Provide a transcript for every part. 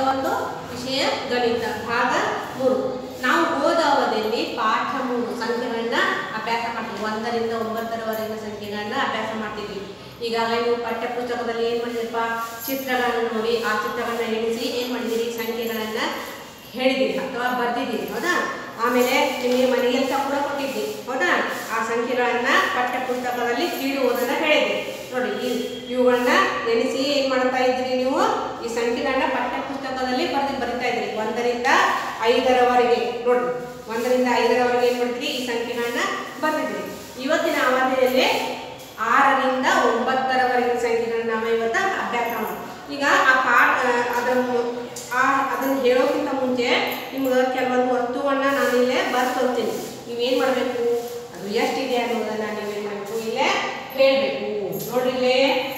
ಒಂದು ವಿಷಯ ಗಣಿತ ಭಾಗ ಮೂರು ನಾವು ಓದೋ ಅವಧಿಯಲ್ಲಿ ಪಾಠ ಮೂರು ಸಂಖ್ಯೆಗಳನ್ನ ಅಭ್ಯಾಸ ಮಾಡ್ತೀವಿ ಒಂದರಿಂದ ಒಂಬತ್ತರವರೆಗಿನ ಸಂಖ್ಯೆಗಳನ್ನ ಅಭ್ಯಾಸ ಮಾಡ್ತಿದ್ವಿ ಈಗಾಗಲೇ ನೀವು ಪಠ್ಯ ಪುಸ್ತಕದಲ್ಲಿ ಏನು ಮಾಡಿದಿರಪ್ಪ ಚಿತ್ರಗಳನ್ನು ನೋಡಿ ಆ ಚಿತ್ರಗಳನ್ನ ಎಣಿಸಿ ಏನು ಮಾಡಿದಿರಿ ಸಂಖ್ಯೆಗಳನ್ನ ಹೇಳಿದಿರಿ ಅಥವಾ ಬರ್ದಿದ್ದೀರಿ ಹೌದಾ ಆಮೇಲೆ ನಿಮಗೆ ಮನೆಗೆ ಕೆಲಸ ಕೂಡ ಕೊಟ್ಟಿದ್ದಿ ಹೌದಾ ಆ ಸಂಖ್ಯೆಗಳನ್ನ ಪಠ್ಯ ಪುಸ್ತಕದಲ್ಲಿ ಕೀಳುವುದನ್ನ ಹೇಳಿದೆ ನೋಡಿ ಈ ಇವುಗಳನ್ನ ನೆನೆಸಿ ಏನ್ ಮಾಡ್ತಾ ಇದ್ದೀರಿ ನೀವು ಈ ಸಂಖ್ಯೆಗಳನ್ನ ಪಠ್ಯ ಪುಸ್ತಕದಲ್ಲಿ ಬರ್ದಿ ಬರಿತಾ ಇದ್ರಿ ಒಂದರಿಂದ ಐದರವರೆಗೆ ನೋಡಿ ಒಂದರಿಂದ ಐದರವರೆಗೆ ಏನ್ ಮಾಡ್ತೀರಿ ಈ ಸಂಖ್ಯೆಗಳನ್ನ ಬರ್ದಿದ್ರಿ ಇವತ್ತಿನ ಅವಧಿಯಲ್ಲಿ ಆರರಿಂದ ಒಂಬತ್ತರವರೆಗಿನ ಸಂಖ್ಯೆಗಳನ್ನ ನಾವು ಇವತ್ತು ಅಭ್ಯಾಸ ಮಾಡೋಣ ಈಗ ಆ ಪಾಠ ಅದನ್ನು ಆ ಅದನ್ನು ಹೇಳೋಕ್ಕಿಂತ ಮುಂಚೆ ನಿಮ್ಗೆ ಕೆಲವೊಂದು ವಸ್ತುವನ್ನ ನಾನು ಇಲ್ಲೇ ಬರ್ಕೊಳ್ತೀನಿ ನೀವೇನು ಮಾಡಬೇಕು ಅದು ಎಷ್ಟಿದೆ ಅನ್ನೋದನ್ನ ನೀವೇನು ಮಾಡಬೇಕು ಇಲ್ಲೇ ಹೇಳಬೇಕು ನೋಡ್ರಿ ಇಲ್ಲೇ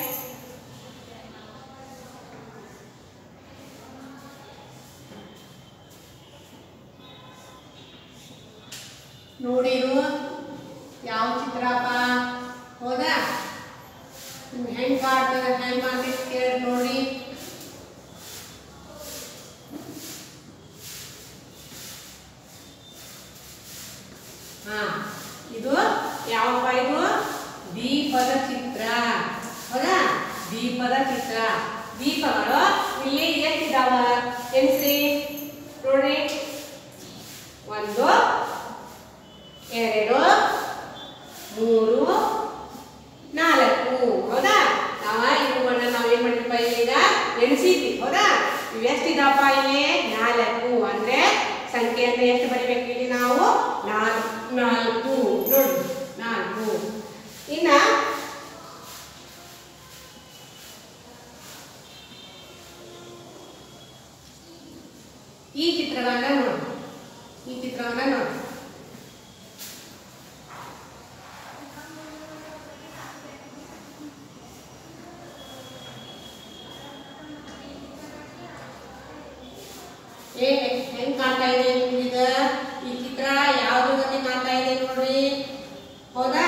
ನೋಡಿ ಇದು ಯಾವ ಚಿತ್ರಪ್ಪ ಹೌದಾ ನಿಮ್ಗೆ ಹೆಂಗ್ ಕಾಡ್ತದೆ ಹೆಂಗ್ ಮಾಡ್ಬೇಕು ಕೇಳಿ ನೋಡಿ ಹಾ ಇದು ಯಾವಪ್ಪ ಇದು ದೀಪದ ಚಿತ್ರ ಹೌದಾ ದೀಪದ ಚಿತ್ರ ದೀಪಗಳು ಇಲ್ಲಿ ಎಷ್ಟಿದಾವ ಎಣಿಸ್ರಿ ನೋಡ್ರಿ ಒಂದು ಎರಡು ಮೂರು ನಾಲ್ಕು ಹೌದಾ ನಾವ ಇವುಗಳನ್ನ ನಾವೇನ್ ಮಾಡಿದ್ವಿ ಈಗ ಎಣಿಸಿದ್ವಿ ಹೌದಾ ಇವು ಎಷ್ಟಿದಪ್ಪ ಇಲ್ಲಿ ನಾಲ್ಕು ಅಂದ್ರೆ ಸಂಖ್ಯೆಯನ್ನು ಎಷ್ಟು ಬರಿಬೇಕು ಇಲ್ಲಿ ನಾವು ನಾಲ್ಕು ನಾಲ್ಕು ನೋಡಿ ನಾಲ್ಕು ಇನ್ನ ಈ ಚಿತ್ರಗಳನ್ನ ನೋಡಿ ಈ ಚಿತ್ರವನ್ನ ನೋಡಿ ಏ ಹೆಂಗ್ ಕಾಣ್ತಾ ಇದೆ ನಿಮ್ಗೀಗ ಈ ಚಿತ್ರ ಯಾವ್ದು ಜೊತೆ ಕಾಣ್ತಾ ಇದೆ ನೋಡ್ರಿ ಹೌದಾ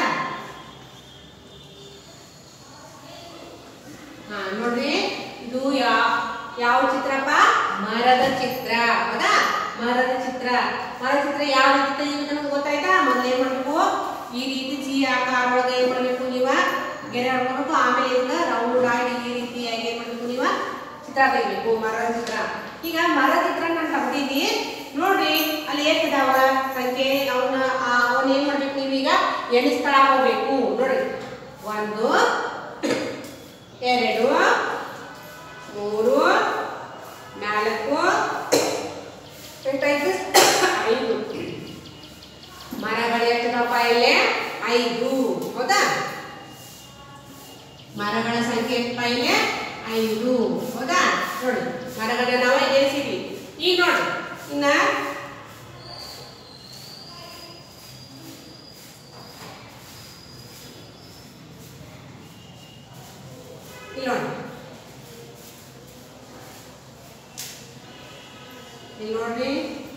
ಹಾ ನೋಡ್ರಿ ಇದು ಯಾವ ಯಾವ ಚಿತ್ರಪ್ಪ ಮರದ ಚಿತ್ರ ಹೌದಾ ಮರದ ಚಿತ್ರ ಮರದ ಚಿತ್ರ ಯಾವ ರೀತಿ ತೆಗಿಬೇಕು ನಮ್ಗೆ ಗೊತ್ತಾಯ್ತಾ ಮೊದಲು ಏನ್ ಮಾಡ್ಬೇಕು ಈ ರೀತಿ ಚೀ ಆಕಾರ ಒಳಗೆ ಏನ್ ಮಾಡ್ಬೇಕು ನೀವ ಗೆರೆ ಹೊಡ್ಕೊಬೇಕು ಆಮೇಲೆ ಇದನ್ನ ರೌಂಡ್ ಆಗಿ ಈ ರೀತಿಯಾಗಿ ಏನ್ ಮಾಡ್ಬೇಕು ನೀವ ಚಿತ್ರ ತೆಗಿಬೇಕು ಮರದ ಚಿತ್ರ ಈಗ ಮರದ ಚಿತ್ರ ನಾನು ತಗ್ದೀನಿ ನೋಡ್ರಿ ಅಲ್ಲಿ ಏನಿದಾವ ಸಂಖ್ಯೆ ಅವನ್ನ ಅವನ್ನ ಏನ್ ಮಾಡ್ಬೇಕು ನೀವೀಗ ಎಣಿಸ್ತಾ ಹೋಗ್ಬೇಕು ನೋಡ್ರಿ ಒಂದು ಎರಡು ಮೂರು ನಾಲ್ಕು ಎಷ್ಟಾಯ್ತು ಐದು ಮರಗಳು ಎಷ್ಟಿದಪ್ಪ ಇಲ್ಲಿ ಐದು ಹೌದಾ ಮರಗಳ ಸಂಖ್ಯೆ ಎಷ್ಟಪ್ಪ ಇಲ್ಲಿ ಐದು ಹೌದಾ ನೋಡಿ ಮರಗಳನ್ನ ನಾವು ಎಣಿಸಿದ್ವಿ ಈಗ ನೋಡಿ ಇನ್ನ ಇಲ್ಲಿ ನೋಡಿ ಇಲ್ಲಿ ನೋಡ್ರಿ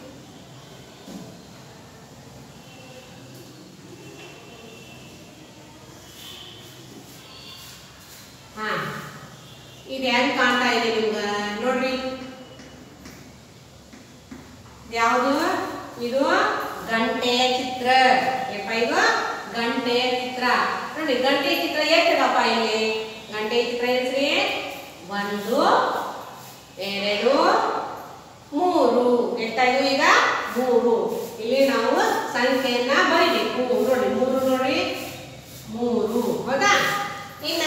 ಹಾ ಇದು ಹೆಂಗ್ ಕಾಣ್ತಾ ಇದೆ ನಿಮ್ಗ ನೋಡ್ರಿ ಯಾವುದು ಇದು ಗಂಟೆಯ ಚಿತ್ರ ಏಪ್ಪ ಇದು ಗಂಟೆಯ ಚಿತ್ರ ನೋಡಿ ಗಂಟೆಯ ಚಿತ್ರ ಎಷ್ಟಿದಪ್ಪ ಇಲ್ಲಿ ಗಂಟೆಯ ಚಿತ್ರ ಹೆಸ್ರಿ ಒಂದು ಎರಡು ಮೂರು ಎಷ್ಟಾಯ್ತು ಈಗ ಮೂರು ಇಲ್ಲಿ ನಾವು ಸಂಖ್ಯೆಯನ್ನ ಬರಿಬೇಕು ನೋಡಿ ಮೂರು ನೋಡಿ ಮೂರು ಹೌದಾ ಇನ್ನ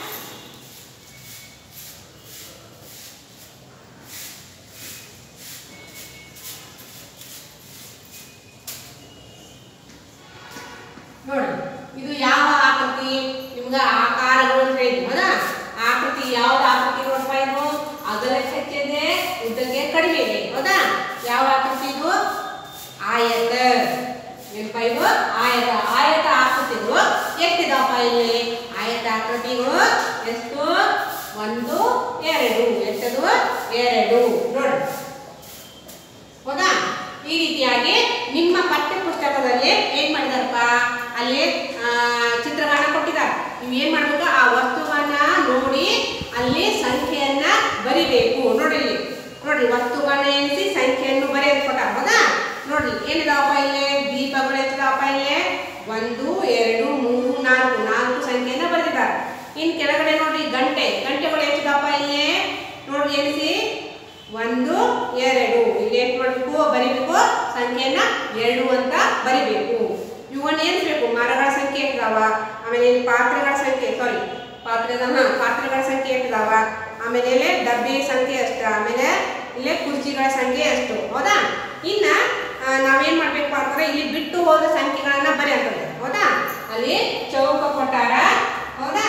ನೋಡಿ ಇದು ಯಾವ ಆಕೃತಿ ನಿಮ್ಗ ಆಕಾರಗಳು ಅಂತ ಹೇಳಿದ್ವಿ ಹೌದಾ ಆಕೃತಿ ಯಾವ್ದು ಆಕೃತಿ ನೋಡ್ತಾ ಇದು ಅಗಲಕ್ಕೆ ಹೆಚ್ಚಿದೆ ಉದ್ದಕ್ಕೆ ಕಡಿಮೆ ಇದೆ ಹೌದಾ ಯಾವ ಆಕೃತಿ ಇದು ಆಯತ ಏನಪ್ಪ ಇದು ಆಯತ ಆಯತ ಆಕೃತಿಗಳು ಎಷ್ಟಿದಾವಪ್ಪ ಇಲ್ಲಿ ಆಯತ ಆಕೃತಿಗಳು ಎಷ್ಟು ಒಂದು ಎರಡು ಎಷ್ಟದು ಎರಡು ನೋಡಿ ಹೌದಾ ಈ ರೀತಿಯಾಗಿ ನಿಮ್ಮ ಪಠ್ಯ ಪುಸ್ತಕದಲ್ಲಿ ಏನ್ ಮಾಡಿದಾರಪ್ಪ ಅಲ್ಲಿ ಆ, ಚಿತ್ರಗಳನ್ನ ಕೊಟ್ಟಿದ್ದಾರೆ ನೀವು ಏನ್ ಮಾಡ್ಬೇಕು ಆ ವಸ್ತುವನ್ನ ನೋಡಿ ಅಲ್ಲಿ ಸಂಖ್ಯೆಯನ್ನ ಬರಿಬೇಕು ನೋಡಿ ಇಲ್ಲಿ ನೋಡ್ರಿ ವಸ್ತುಗಳನ್ನ ಎಣಿಸಿ ಸಂಖ್ಯೆಯನ್ನು ಬರೆಯಲು ಕೊಟ್ಟಾರ ಹೌದಾ ನೋಡ್ರಿ ಏನಿದಾವಪ್ಪ ಇಲ್ಲಿ ದೀಪಗಳು ಎಷ್ಟಿದಾವಪ್ಪ ಇಲ್ಲಿ ಒಂದು ಎರಡು ಮೂರು ನಾಲ್ಕು ನಾಲ್ಕು ಸಂಖ್ಯೆಯನ್ನ ಬರೆದಿದ್ದಾರೆ ಇನ್ ಕೆಳಗಡೆ ನೋಡ್ರಿ ಗಂಟೆ ಗಂಟೆಗಳು ಎಷ್ಟಿದಾವಪ್ಪ ಇಲ್ಲಿ ನೋಡ್ರಿ ಎಣಿಸಿ ಒಂದು ಎರಡು ಇಲ್ಲಿ ಎಷ್ಟು ಮಾಡಬೇಕು ಬರಿಬೇಕು ಸಂಖ್ಯೆಯನ್ನ ಎರಡು ಅಂತ ಬರಿಬೇಕು ಇವನ್ನ ಏನಿಸ್ಬೇಕು ಮರಗಳ ಸಂಖ್ಯೆ ಎಷ್ಟಿದಾವ ಆಮೇಲೆ ಇಲ್ಲಿ ಪಾತ್ರೆಗಳ ಸಂಖ್ಯೆ ಸಾರಿ ಪಾತ್ರೆದ ಹಾ ಪಾತ್ರೆಗಳ ಸಂಖ್ಯೆ ಎಷ್ಟಿದಾವ ಆಮೇಲೆ ಇಲ್ಲಿ ಡಬ್ಬಿ ಸಂಖ್ಯೆ ಎಷ್ಟು ಆಮೇಲೆ ಇಲ್ಲಿ ಕುರ್ಚಿಗಳ ಸಂಖ್ಯೆ ಎಷ್ಟು ಹೌದಾ ಇನ್ನ ಆ, ನಾವೇನ್ ಮಾಡ್ಬೇಕು ಅಂತಂದ್ರೆ ಇಲ್ಲಿ ಬಿಟ್ಟು ಹೋದ ಸಂಖ್ಯೆಗಳನ್ನ ಬರೆಯಂತಂದ್ರೆ ಹೌದಾ ಅಲ್ಲಿ ಚೌಕ ಕೊಟ್ಟಾರ ಹೌದಾ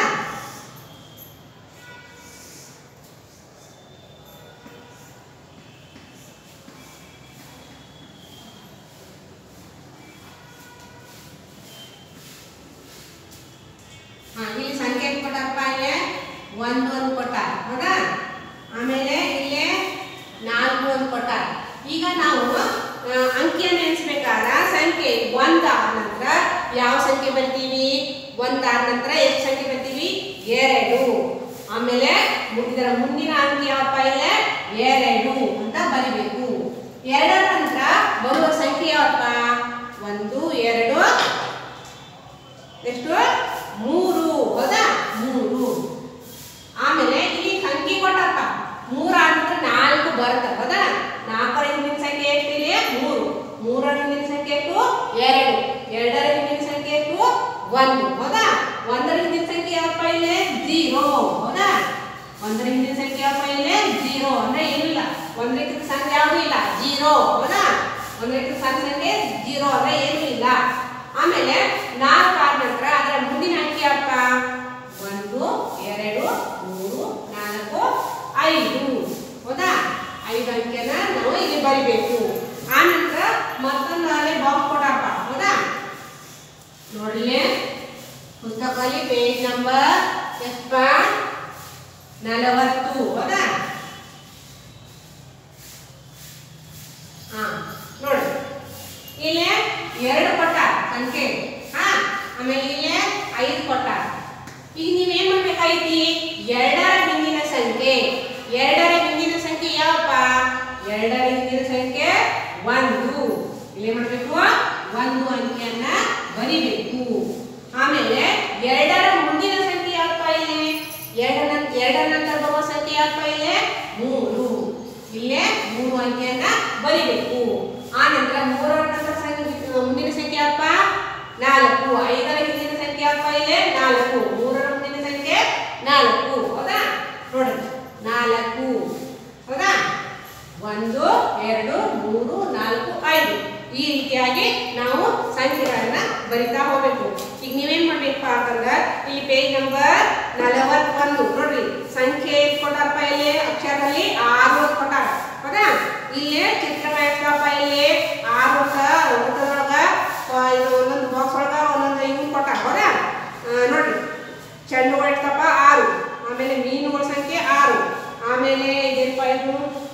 ಹಾ ಇಲ್ಲಿ ಸಂಖ್ಯೆ ಎಷ್ಟು ಕೊಟ್ಟಾರಪ್ಪ ಇಲ್ಲಿ ಒಂದು ಒಂದು ಕೊಟ್ಟಾರ ಹೌದಾ ಆಮೇಲೆ ಇಲ್ಲಿ ನಾಲ್ಕು ಒಂದು ಕೊಟ್ಟಾರ ಈಗ ನಾವು ಆ, ಅಂಕಿಯನ್ನು ಎಣಿಸ್ಬೇಕಾದ್ರ ಸಂಖ್ಯೆ ಒಂದ್ ಆದ ನಂತರ ಯಾವ ಸಂಖ್ಯೆ ಬರ್ತೀವಿ ಒಂದ್ ಆದ ನಂತರ ಎಷ್ಟು ಸಂಖ್ಯೆ ಬರ್ತೀವಿ ಎರಡು ಆಮೇಲೆ ಮು- ಇದರ ಮುಂದಿನ ಅಂಕಿ ಯಾವಪ್ಪ ಇಲ್ಲಿ ಎರಡು ಅಂತ ಬರಿಬೇಕು ಎರಡರ ನಂತರ ಬರುವ ಸಂಖ್ಯೆ ಯಾವಪ್ಪ ಒಂದು ಎರಡು ಎಷ್ಟು ಮೂರು ಹೌದಾ ಮೂರು ಆಮೇಲೆ ಇಲ್ಲಿ ಸಂಖ್ಯೆ ಕೊಟ್ಟಪ್ಪ ಮೂರ ಅಂತ ನಾಲ್ಕು ಬರುತ್ತೆ ಹೌದಾ ನಾಲ್ಕರ ಹಿಂದಿನ ಸಂಖ್ಯೆ ಎಷ್ಟು ಇಲ್ಲಿ ಮೂರು ಮೂರರ ಹಿಂದಿನ ಸಂಖ್ಯೆ ಎಷ್ಟು ಎರಡು ಎರಡರ ಹಿಂದಿನ ಸಂಖ್ಯೆ ಎಷ್ಟು ಒಂದು ಹೌದಾ ಒಂದರ ಹಿಂದಿನ ಸಂಖ್ಯೆ ಯಾವಪ್ಪ ಇಲ್ಲಿ ಜೀರೋ ಹೌದಾ ಒಂದರ ಹಿಂದಿನ ಸಂಖ್ಯೆ ಯಾವಪ್ಪ ಇಲ್ಲಿ ಜೀರೋ ಅಂದ್ರೆ ಏನಿಲ್ಲ ಒಂದಕ್ಕಿಂತ ಸಣ್ಣ ಯಾವುದು ಇಲ್ಲ ಜೀರೋ ಹೌದಾ ಒಂದಕ್ಕಿಂತ ಸಣ್ಣ ಸಂಖ್ಯೆ ಜೀರೋ ಅಂದ್ರೆ ಏನೂ ಇಲ್ಲ ಆಮೇಲೆ ನಾಲ್ಕು ಆದ ನಂತರ ಅದರ ಮುಂದಿನ ಅಂಕಿ ಯಾವಪ್ಪ ಒಂದು ಎರಡು ಮೂರು ನಾಲ್ಕು ಐದು ಹೌದಾ ಐದು ಅಂಕಿಯನ್ನ ನಾವು ಇಲ್ಲಿ ಬರಿಬೇಕು ಆ ನಂತರ ಮತ್ತೊಂದು ಅಲ್ಲಿ ಬಾಕ್ಸ್ ಕೊಡಪ್ಪ ಹೌದಾ ನೋಡ್ಲಿ ಪುಸ್ತಕದಲ್ಲಿ ಪೇಜ್ ನಂಬರ್ ಎಷ್ಟಪ್ಪ ನಲವತ್ತು ಹೌದಾ ಹಾ ನೋಡಿ ಇಲ್ಲಿ ಎರಡು ಕೊಟ್ಟ ಸಂಖ್ಯೆ ಹಾ ಆಮೇಲೆ ಇಲ್ಲಿ ಐದು ಕೊಟ್ಟ ಈಗ ನೀವೇನ್ ಮಾಡ್ಬೇಕಾಯ್ತಿ ಎರಡರ ಹಿಂದಿನ ಸಂಖ್ಯೆ ಎರಡರ ಹಿಂದಿನ ಸಂಖ್ಯೆ ಯಾವಪ್ಪ ಎರಡರ ಹಿಂದಿನ ಸಂಖ್ಯೆ ಒಂದು ಇಲ್ಲಿ ಮಾಡ್ಬೇಕು ಒಂದು ಅಂಕಿಯನ್ನ ಬರಿಬೇಕು ಆಮೇಲೆ ಎರಡರ ಮುಂದಿನ ಸಂಖ್ಯೆ ಯಾವಪ್ಪ ಇಲ್ಲಿ ಎರಡರ ಎರಡರ ನಂತರ ಬರುವ ಸಂಖ್ಯೆ ಯಾವಪ್ಪ ಇಲ್ಲಿ ಮೂರು ಇಲ್ಲೇ ಮೂರು ಅಂಕಿಯನ್ನ ಬರಿಬೇಕು ಆ ನಂತರ ಮೂರರ ನಂತರ ಸಂಖ್ಯೆ ಮುಂದಿನ ಸಂಖ್ಯೆ ಯಾವಪ್ಪ ನಾಲ್ಕು ಐದರ ಹಿಂದಿನ ಸಂಖ್ಯೆ ಯಾವಪ್ಪ ಇಲ್ಲಿ ನಾಲ್ಕು ಮೂರರ ಮುಂದಿನ ಸಂಖ್ಯೆ ನಾಲ್ಕು ಹೌದಾ ನೋಡಿ ನಾಲ್ಕು ಹೌದಾ ಒಂದು ಎರಡು ಮೂರು ನಾಲ್ಕು ಐದು ಈ ರೀತಿಯಾಗಿ ನಾವು ಸಂಖ್ಯೆಗಳನ್ನ ಬರಿತಾ ಹೋಗ್ಬೇಕು ಈಗ ನೀವೇನ್ ಮಾಡ್ಬೇಕಪ್ಪ ಅಂತಂದ್ರೆ ಇಲ್ಲಿ ಪೇಜ್ ನಂಬರ್ ನಲವತ್ತೊಂದು ನೋಡ್ರಿ ಸಂಖ್ಯೆ ಎಷ್ಟ್ ಕೊಟ್ಟಾರಪ್ಪ ಇಲ್ಲಿ ಅಕ್ಷರದಲ್ಲಿ ಆರು ಅಂತ ಕೊಟ್ಟಾರ ಹೌದಾ ಇಲ್ಲಿ ಚಿತ್ರ ಎಷ್ಟಪ್ಪ ಇಲ್ಲಿ ಆರು ಅಂತ ವೃತ್ತದೊಳಗ ಆ, ಇದು ಒಂದೊಂದು ಬಾಕ್ಸ್ ಒಳಗ ಒಂದೊಂದು ಇವ್ನ ಕೊಟ್ಟಾರ ಹೌದಾ ಆ, ನೋಡ್ರಿ ಚೆಂಡುಗಳು ಎಷ್ಟಪ್ಪ ಆರು ಆಮೇಲೆ ಮೀನುಗಳ ಸಂಖ್ಯೆ ಆರು ಆಮೇಲೆ ಇದೇನಪ್ಪ ಇದು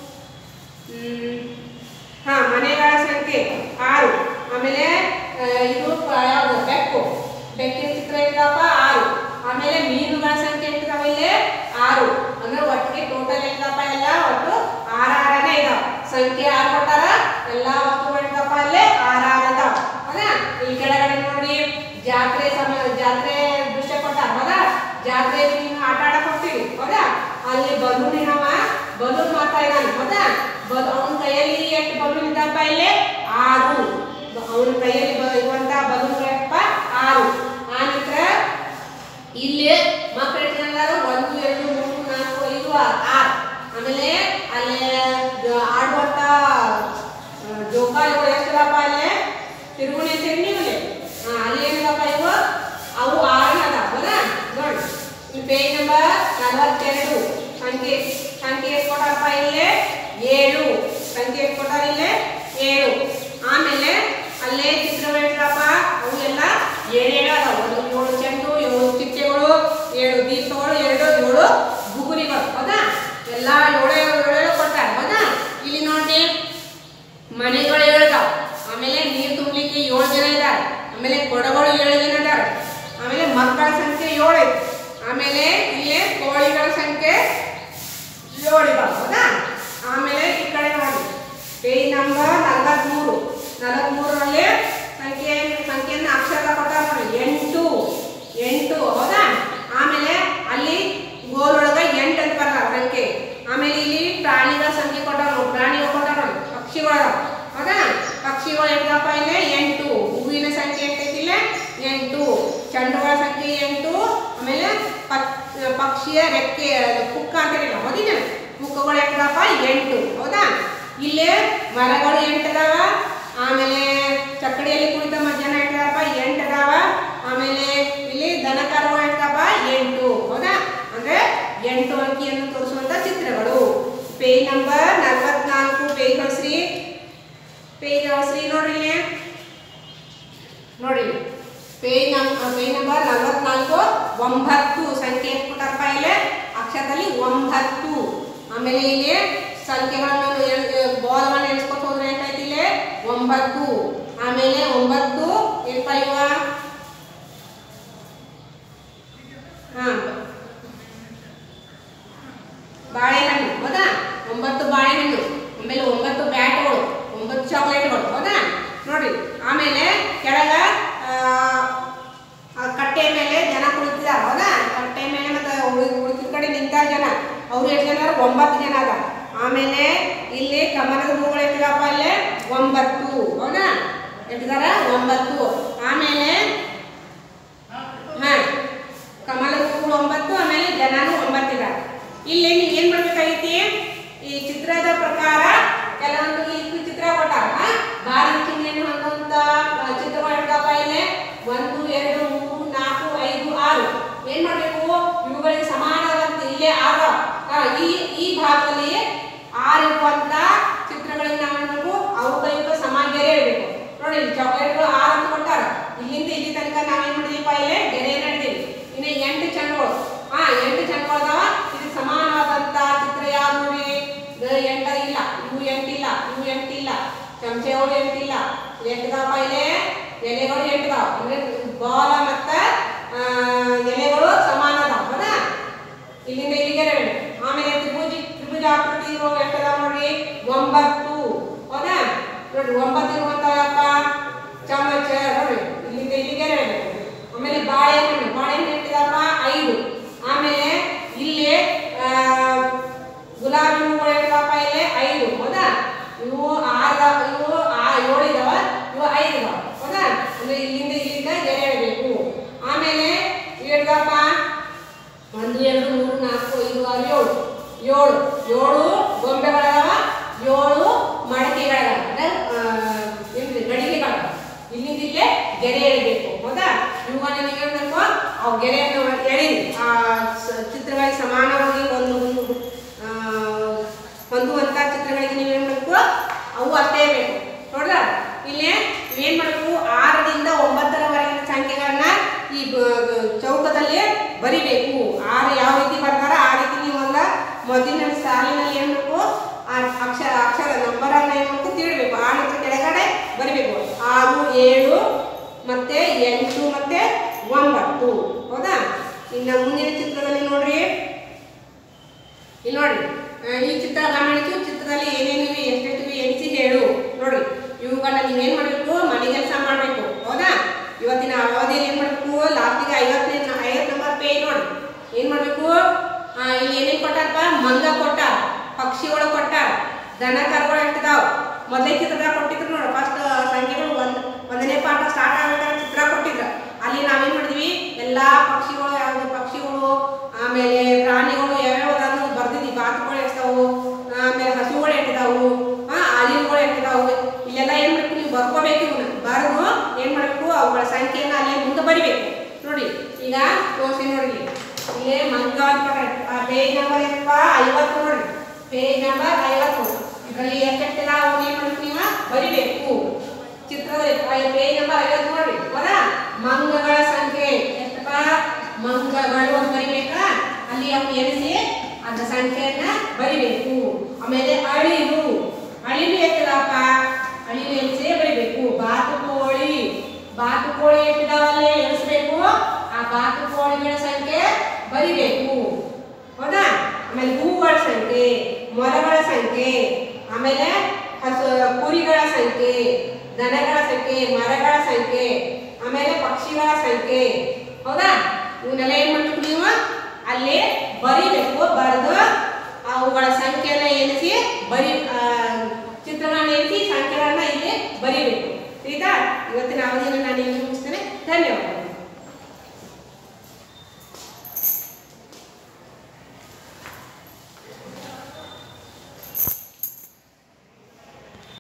ಹ್ಮ್, ಹಾ ಮನೆಗಳ ಸಂಖ್ಯೆ ಆರು ಆಮೇಲೆ ಆ, ಇದು ಪ- ಯಾವ್ದು ಬೆಕ್ಕು ಬೆಕ್ಕಿನ ಚಿತ್ರ ಎಷ್ಟಪ್ಪ ಆರು ಆಮೇಲೆ ಮೀನುಗಳ ಸಂಖ್ಯೆ ಎಷ್ಟಿದಾವ ಇಲ್ಲಿ ಆರು ಅಂದ್ರೆ ಒಟ್ಟಿಗೆ ಟೋಟಲ್ ಎಷ್ಟಪ್ಪ ಎಲ್ಲ ಒಟ್ಟು ಆರಾರನೇ ಇದಾವ ಸಂಖ್ಯೆ ಆರು ಕೊಟ್ಟಾರ ಎಲ್ಲಾ ವಸ್ತುಗಳು ಎಷ್ಟಪ್ಪ ಅಲ್ಲಿ ಆರಾರು ಇದಾವ ಹೌದಾ ಇಲ್ಲಿ ಕೆಳಗಡೆ ನೋಡಿ ಜಾತ್ರೆ ಸಮ ಜಾತ್ರೆ ದೃಶ್ಯ ಕೊಟ್ಟಾರ ಹೌದಾ ಜಾತ್ರೆ ನೀವು ಆಟ ಆಡಕ್ ಹೋಗ್ತೀವಿ ಹೌದಾ ಅಲ್ಲಿ ಬಲೂನ್ ಏನವ ಬಲೂನ್ ಮಾತಾ ಇದ್ದಾನೆ ಹೌದಾ ಬಲ್ ಅವನ ಕೈಯಲ್ಲಿ ಎಷ್ಟು ಬಲೂನ್ ಇದ್ದಪ್ಪ ಇಲ್ಲಿ ಆರು ಅವನ ಕೈಯಲ್ಲಿ ಬ- ಇರುವಂತ ಬಲೂನ್ ಎಷ್ಟಪ್ಪ ಆರು ಆ ನಂತರ ಇಲ್ಲಿ ಮಕ್ಕಳು ಎಷ್ಟು ಜನ ಇದಾರು? ಒಂದು ಎರಡು ಮೂರು ನಾಲ್ಕು ಐದು ಆರು ಆರು ಆಮೇಲೆ ಅಲ್ಲಿ ಜ- ಆಡುವಂತ ಆ, ಜೋಕಾಲಿಗಳು ಎಷ್ಟಿದಪ್ಪ ಅಲ್ಲಿ ತಿರುಗುಣಿ ಅಂತ ಹೇಳಿ ನೀವು ಅಲ್ಲಿ ಹಾ, ಅಲ್ಲಿ ಏನಿದಪ್ಪ ಇವು ಅವು ಆರು ಅದಾವ ಹೌದಾ ನೋಡಿ ಇಲ್ಲಿ ಪೇಜ್ ನಂಬರ್ ನಲವತ್ತೆರಡು ಸಂಖ್ಯೆ ಸಂಖ್ಯೆ ಎಷ್ಟು ಕೊಟ್ಟಾರಪ್ಪ ಇಲ್ಲಿ ಏಳು ಸಂಖ್ಯೆ ಎಷ್ಟು ಕೊಟ್ಟಾರ ಇಲ್ಲಿ ಏಳು ಆಮೇಲೆ ಅಲ್ಲೇ ಚಿತ್ರಗಳಿದ್ರಪ್ಪ ಅವು ಎಲ್ಲ ಏಳೇಳು ಅದಾವ ಒಂದು ಏಳು ಚೆಂಡು ಏಳು ಚಿಟ್ಟೆಗಳು ಏಳು ದೀಪಗಳು ಎರಡು ಏಳು ಬುಗುರಿಗಳು ಹೌದಾ ಎಲ್ಲ ಏಳು ಏಳು ಏಳು ಕೊಟ್ಟಾರ ಹೌದಾ ಇಲ್ಲಿ ನೋಡಿ ಮನೆಗಳು ಏಳ್ದಾವ ಆಮೇಲೆ ನೀರು ತುಂಬಲಿಕ್ಕೆ ಏಳು ಜನ ಇದ್ದಾರೆ ಆಮೇಲೆ ಕೊಡಗಳು ಏಳು ಜನ ಇದ್ದಾರೆ ಆಮೇಲೆ ಮಕ್ಕಳ ಸಂಖ್ಯೆ ಏಳು ಐತಿ ಆಮೇಲೆ ಇಲ್ಲಿ ಕೋಳಿಗಳ ಸಂಖ್ಯೆ ಏಳು ಇದಾವ ಹೌದಾ ಆಮೇಲೆ ಈ ಕಡೆ ನೋಡಿ ಪೇಜ್ ನಂಬರ್ ನಲವತ್ಮೂರು ನಲವತ್ಮೂರರಲ್ಲಿ ಸಂಖ್ಯೆ ಸಂಖ್ಯೆಯನ್ನು ಅಕ್ಷರ ಕೊಟ್ಟಾರ ನೋಡಿ ಎಂಟು ಎಂಟು ಹೌದಾ ಆಮೇಲೆ ಅಲ್ಲಿ ಗೋಲ್ ಒಳಗೆ ಎಂಟು ಅಂತ ಬರಲ್ಲ ಸಂಖ್ಯೆ ಆಮೇಲೆ ಇಲ್ಲಿ ಪ್ರಾಣಿಗಳ ಸಂಖ್ಯೆ ಕೊಟ್ಟಾರ ನೋಡಿ ಪ್ರಾಣಿಗಳು ಕೊಟ್ಟಾರ ನೋಡಿ ಪಕ್ಷಿಗಳ ಹೌದಾ ಪಕ್ಷಿಗಳು ಎಷ್ಟಪ್ಪ ಇಲ್ಲೇ ಎಂಟು ಹೂವಿನ ಸಂಖ್ಯೆ ಎಷ್ಟೈತಿಲ್ಲ ಎಂಟು ಚೆಂಡುಗಳ ಸಂಖ್ಯೆ ಎಂಟು ಆಮೇಲೆ ಪಕ್- ಪಕ್ಷಿಯ ರೆಕ್ಕೆ ಪುಕ್ಕ ಅಂತ ಹೇಳಿಲ್ಲ ಹೌದಿನ ಪುಕ್ಕಗಳು ಎಷ್ಟಪ್ಪ ಎಂಟು ಹೌದಾ ಇಲ್ಲೇ ಮರಗಳು ಎಂಟದಾವ ಆಮೇಲೆ ಚಕ್ಕಡಿಯಲ್ಲಿ ಕುಳಿತ ಮ- ಜನ ಎಷ್ಟದಪ್ಪ ಎಂಟದಾವ ಆಮೇಲೆ ಇಲ್ಲಿ ದನ ಕರುಗಳು ಎಷ್ಟಪ್ಪ ಎಂಟು ಹೌದಾ ಅಂದ್ರೆ ಎಂಟು ಅಂಕಿಯನ್ನು ತೋರಿಸುವಂತ ಚಿತ್ರಗಳು ಪೇಜ್ ನಂಬರ್ ನಲವತ್ನಾಲ್ಕು ಪೇಜ್ ಹೊಸ್ರಿ ಪೇಜ್ ಹೊಸ್ರಿ ನೋಡ್ರಿ ಇಲ್ಲಿ ನೋಡಿ ಪೇಜ್ ನಂ ಪೇಜ್ ನಂಬರ್ ನಲವತ್ನಾಲ್ಕು ಒಂಬತ್ತು ಸಂಖ್ಯೆ ಎಷ್ಟು ಕೊಟ್ಟಾರಪ್ಪ ಇಲ್ಲಿ ಅಕ್ಷರದಲ್ಲಿ ಒಂಬತ್ತು ಆಮೇಲೆ ಇಲ್ಲಿ ಸಂಖ್ಯೆಗಳನ್ನು ಬಾಲ್ಗಳನ್ನು ಎಣಿಸ್ಕೊತ ಹೋದ್ರೆ ಏನಾಯ್ತು ಇಲ್ಲಿ ಒಂಬತ್ತು ಆಮೇಲೆ ಒಂಬತ್ತು ಏನಪ್ಪ ಇವ ಹಾ ಬಾಳೆಹಣ್ಣು ಹೌದಾ ಒಂಬತ್ತು ಬಾಳೆಹಣ್ಣು ಆಮೇಲೆ ಒಂಬತ್ತು ಬ್ಯಾಟ್ಗಳು ಒಂಬತ್ತು ಚಾಕ್ಲೇಟ್ಗಳು ಹೌದಾ ನೋಡಿ ಆಮೇಲೆ ಕೆಳಗ ಆ, ಆ ಕಟ್ಟೆ ಮೇಲೆ ಜನ ಕುಳಿತಿದ್ದಾರೆ ಹೌದಾ ಕಟ್ಟೆ ಮೇಲೆ ಮತ್ತೆ ಉಳಿದ ಕಡೆ ನಿಂತಾರ ಜನ ಅವ್ರು ಎಷ್ಟು ಜನ ಅದಾರ? ಒಂಬತ್ತು ಜನ ಅದ ಆಮೇಲೆ ಇಲ್ಲಿ ಕಮಲದ ಹೂಗಳು ಎಷ್ಟಿದಪ್ಪ ಇಲ್ಲಿ ಒಂಬತ್ತು ಹೌದಾ ಎಷ್ಟಿದಾರ ಒಂಬತ್ತು ಆಮೇಲೆ ಹಾ ಕಮಲದ ಹೂಗಳು ಒಂಬತ್ತು ಆಮೇಲೆ ಜನನು ಒಂಬತ್ತಿದ್ದಾರೆ ಇಲ್ಲಿ ನೀವು ಏನ್ ಮಾಡ್ಬೇಕಾಗೈತಿ ಈ ಚಿತ್ರದ ಪ್ರಕಾರ ಕೆಲವೊಂದು ಈ ಚಿತ್ರ ಕೊಟ್ಟಾರ ಭಾರತ ಚಿಹ್ನೆಯನ್ನು ಹೊಂದುವಂತ ಆ, ಚಿತ್ರಗಳು ಎಷ್ಟಪ್ಪ ಇಲ್ಲಿ ಒಂದು ಎರಡು ಮೂರು ನಾಲ್ಕು ಐದು ಆರು ಏನ್ ಮಾಡ್ಬೇಕು ಇವುಗಳಿಗೆ ಸಮಾನವಾದಂತ ಇಲ್ಲೇ ಆರು ಆ, ಈ ಈ ಭಾಗದಲ್ಲಿ ಆರು ಇರುವಂತ ಚಿತ್ರಗಳಿಗೆ ನಾವು ಮಾಡ್ಬೇಕು ಅವುಗಳಿಗೂ ಸಮಾನ ಗೆರೆ ಇಡಬೇಕು ನೋಡಿ ಇಲ್ಲಿ ಚಾಕ್ಲೇಟ್ಗಳು ಆರು ಅಂತ ಕೊಟ್ಟಾರ ಇಲ್ಲಿಂದ ಇಲ್ಲಿ ತನಕ ನಾವೇನ್ ಮಾಡಿದೀವಿ ಇಲ್ಲೇ ಗೆರೆ ನಡೆದೀವಿ ಇನ್ನು ಎಂಟು ಚೆಂಡುಗಳು ಹಾ ಎಂಟು ಚೆಂಡುಗಳು ಅದಾವ ಇದು ಸಮಾನವಾದಂತ ಚಿತ್ರ ಯಾವ್ದು ನೋಡಿ ಇದು ಎಂಟ ಇಲ್ಲ ಇವು ಎಂಟಿಲ್ಲ ಇವು ಎಂಟಿಲ್ಲ ಚಮಚೆಗಳು ಎಂಟಿಲ್ಲ ಎಂಟದಪ್ಪ ಇಲ್ಲಿ ಎಲೆಗಳು ಎಂಟದಾವ ಅಂದ್ರೆ ಬಾಲ ಮತ್ತ ಆ, ಎಲೆಗಳು ಸಮಾನ ಅದಾವ ಹೌದಾ ಇಲ್ಲಿಂದ ಇಲ್ಲಿಗೆ ರೆಡಿ ಆಮೇಲೆ ತ್ರಿಭುಜ ತ್ರಿಭುಜ ಆಕೃತಿ ಇರೋ ಎಷ್ಟದ ನೋಡಿ ಒಂಬತ್ತು ಹೌದಾ ನೋಡಿ ಒಂಬತ್ತು ಇರುವಂತಪ್ಪ ಚಮಚ ನೋಡಿ ಇಲ್ಲಿಂದ ಇಲ್ಲಿಗೆ ರೆಡಿ ಆಮೇಲೆ ಬಾಳೆಹಣ್ಣು ಬಾಳೆಹಣ್ಣು ಎಷ್ಟಿದಪ್ಪ ಐದು ಆಮೇಲೆ ಇಲ್ಲಿ ಆ, ಗುಲಾಬಿ ಹೂಗಳು ಎಷ್ಟಿದಪ್ಪ ಇಲ್ಲಿ ಐದು ಹೌದಾ ಇವು ಆರ ಇವು ಆ ಏಳು ಇದಾವ ಇವು ಐದು ಇದಾವ ಹೌದಾ ಅಂದ್ರೆ ಇಲ್ಲಿಂದ ಇಲ್ಲಿಂದ ಗೆರೆ ಎಳಿಬೇಕು ಆಮೇಲೆ ಎಷ್ಟದಪ್ಪ ಒಂದು ಎರಡು ಮೂರು ನಾಲ್ಕು ಐದು ಆರು ಏಳು ಏಳು ಏಳು ಗೊಂಬೆಗಳದಾವ ಏಳು ಮಡಕೆಗಳದಾವ ಅಂದ್ರೆ ಆ, ಏನ್ರಿ ಗಡಿಗೆಗಳದಾವ ಇಲ್ಲಿಂದ ಇಲ್ಲೇ ಗೆರೆ ಎಳಿಬೇಕು ಹೌದಾ ಇವುಗಳನ್ನ ನೀವು ಏನ್ ಮಾಡ್ಬೇಕು ಅವು ಗೆರೆಯನ್ನು ಎಳಿ ಆ ಸ- ಚಿತ್ರಗಳಿಗೆ ಸಮಾನವಾಗಿ ಒಂದು ಒಂದು ಆ, ಹೊಂದುವಂತ ಚಿತ್ರಗಳಿಗೆ ನೀವು ಏನ್ ಮಾಡಬೇಕು ಅವು ಅಷ್ಟೇ ಬೇಕು ನೋಡ್ದ ಇಲ್ಲಿ ಏನ್ ಮಾಡಬೇಕು ಆರರಿಂದ ಒಂಬತ್ತರವರೆಗಿನ ಸಂಖ್ಯೆಗಳನ್ನ ಈ ಬ- ಬ- ಚೌಕದಲ್ಲಿ ಬರಿಬೇಕು ಆರು ಯಾವ ರೀತಿ ಬರ್ತಾರ ಆ ರೀತಿ ನೀವು ಅಲ್ಲ ಮೊದಲಿನ ಸಾಲಿನಲ್ಲಿ ಏನ್ ಮಾಡಬೇಕು ಆ ಅಕ್ಷರ ಅಕ್ಷರ ನಂಬರ್ ಅನ್ನ ಏನ್ ಮಾಡಬೇಕು ತಿಳಿಬೇಕು ಆ ನಂತರ ಕೆಳಗಡೆ ಬರಿಬೇಕು ಆರು ಏಳು ಮತ್ತೆ ಎಂಟು ಮತ್ತೆ ಒಂಬತ್ತು ಹೌದಾ ಇನ್ನು ಮುಂದಿನ ಚಿತ್ರದಲ್ಲಿ ನೋಡ್ರಿ ಇಲ್ಲಿ ನೋಡಿ ಆ, ಈ ಚಿತ್ರ ಗಮನಿಸು ಚಿತ್ರದಲ್ಲಿ ಏನೇನಿವೆ ಎಷ್ಟೆಷ್ಟಿವೆ ಎಣಿಸಿ ಹೇಳು ನೋಡಿ ಇವುಗಳನ್ನ ನೀವೇನ್ ಮಾಡಬೇಕು ಮನೆ ಕೆಲಸ ಮಾಡಬೇಕು ಹೌದಾ ಇವತ್ತಿನ ಅವಧಿಯಲ್ಲಿ ಏನ್ ಮಾಡಬೇಕು ಲಾಸ್ಟಿಗೆ ಐವತ್ತನೇ ಐವತ್ತು ನಂಬರ್ ಪೇಜ್ ನೋಡಿ ಏನ್ ಮಾಡಬೇಕು ಇಲ್ಲಿ ಏನೇನ್ ಕೊಟ್ಟಾರಪ್ಪ ಮಂಗ ಕೊಟ್ಟಾರ ಪಕ್ಷಿಗಳು ಕೊಟ್ಟಾರ ದನ ಕರುಗಳು ಎಷ್ಟಿದಾವ ಮೊದಲೇ ಚಿತ್ರದಾಗ ಕೊಟ್ಟಿದ್ರು ನೋಡಿ ಫಸ್ಟ್ ಸಂಖ್ಯೆಗಳು ಒಂದ್ ಒಂದನೇ ಪಾಠ ಸ್ಟಾರ್ಟ್ ಆಗ್ಬೇಕಾದ್ರೆ ಚಿತ್ರ ಕೊಟ್ಟಿದ್ರು ಅಲ್ಲಿ ನಾವೇನ್ ಮಾಡಿದ್ವಿ ಎಲ್ಲಾ ಪಕ್ಷಿಗಳು ಯಾವ್ದು ಪಕ್ಷಿಗಳು ಆಮೇಲೆ ಪ್ರಾಣಿಗಳು ಯಾವ್ಯಾವ ಅದಾವ ಬರ್ದಿದ್ವಿ ಬಾತುಗಳು ಎಷ್ಟಾವು ಆಮೇಲೆ ಹಸುಗಳು ಎಷ್ಟಿದಾವು ಹಾ ಅಳಿಲುಗಳು ಎಷ್ಟಿದಾವು ಇಲ್ಲೆಲ್ಲ ಏನ್ ಮಾಡ್ಬೇಕು ನೀವು ಬರ್ಕೋಬೇಕು ಇವನ್ನ ಬರೆದು ಏನ್ ಮಾಡ್ಬೇಕು ಅವುಗಳ ಸಂಖ್ಯೆಯನ್ನ ಅಲ್ಲೇ ಮುಂದೆ ಬರಿಬೇಕು ನೋಡಿ ಈಗ ತೋರಿಸಿ ನೋಡಿ ಇಲ್ಲಿ. ಇಲ್ಲೇ ಮಂಗ ಅಂತ ಪೇಜ್ ನಂಬರ್ ಏನಪ್ಪ ಐವತ್ತು ನೋಡಿ ಪೇಜ್ ನಂಬರ್ ಐವತ್ತು ಇದರಲ್ಲಿ ಎಷ್ಟೆಷ್ಟಿಲ್ಲ ಅವನ್ನ ಏನ್ ಮಾಡ್ಬೇಕು ನೀವು ಬರಿಬೇಕು ಚಿತ್ರದಲ್ಲಿ ಪೇಜ್ ನಂಬರ್ ಐವತ್ತು ನೋಡಿ ಹೌದಾ ಮಂಗಗಳ ಸಂಖ್ಯೆ ಎಷ್ಟಪ್ಪ ಮಂಗಗಳು ಅಂತ ಬರಿಬೇಕಾ ಅಲ್ಲಿ ಅವ್ನು ಎನಿಸಿ ಅದ್ರ ಸಂಖ್ಯೆಯನ್ನ ಬರಿಬೇಕು ಆಮೇಲೆ ಅಳಿಲು ಅಳಿಲು ಎಷ್ಟದಪ್ಪ ಅಳಿಲು ಎನಿಸಿ ಬರಿಬೇಕು ಬಾತುಕೋಳಿ ಬಾತುಕೋಳಿ ಎಷ್ಟಿದಾವಲ್ಲಿ ಎಣಿಸ್ಬೇಕು ಆ ಬಾತುಕೋಳಿಗಳ ಸಂಖ್ಯೆ ಬರಿಬೇಕು ಹೌದಾ ಆಮೇಲೆ ಹೂಗಳ ಸಂಖ್ಯೆ ಮೊಲಗಳ ಸಂಖ್ಯೆ ಆಮೇಲೆ ಹಸು ಕುರಿಗಳ ಸಂಖ್ಯೆ ದನಗಳ ಸಂಖ್ಯೆ ಮರಗಳ ಸಂಖ್ಯೆ ಆಮೇಲೆ ಪಕ್ಷಿಗಳ ಸಂಖ್ಯೆ ಹೌದಾ ಇವನ್ನೆಲ್ಲ ಏನ್ ಮಾಡ್ಬೇಕು ನೀವು ಅಲ್ಲಿ ಬರಿಬೇಕು ಬರೆದು ಅವುಗಳ